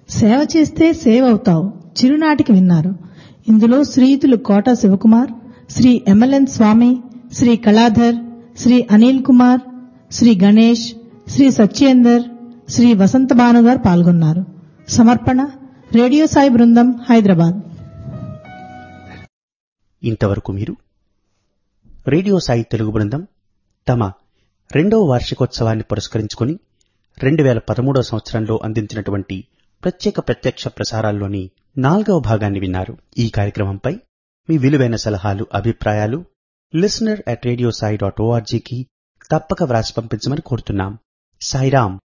సేవ చేస్తే సేవ్ అవుతావు చిరునాటికి విన్నారు ఇందులో శ్రీయుతులు కోట శివకుమార్ శ్రీ ఎమ్మెల్యన్ స్వామి శ్రీ కళాధర్ శ్రీ అనిల్ కుమార్ శ్రీ గణేష్ శ్రీ సత్యేందర్ శ్రీ వసంత భాను గారు పాల్గొన్నారు సమర్పణ రేడియో సాయి బృందం హైదరాబాద్ ఇంతవరకు మీరు రేడియో సాయి తెలుగు బృందం తమ రెండవ వార్షికోత్సవాన్ని పురస్కరించుకుని రెండు వేల పదమూడవ సంవత్సరంలో అందించినటువంటి ప్రత్యేక ప్రత్యక్ష ప్రసారాల్లోని నాలుగవ భాగాన్ని విన్నారు ఈ కార్యక్రమంపై మీ విలువైన సలహాలు అభిప్రాయాలు listener at radio Sai dot ఓఆర్జీకి తప్పక వ్రాసి పంపించమని కోరుతున్నాం సాయిరాం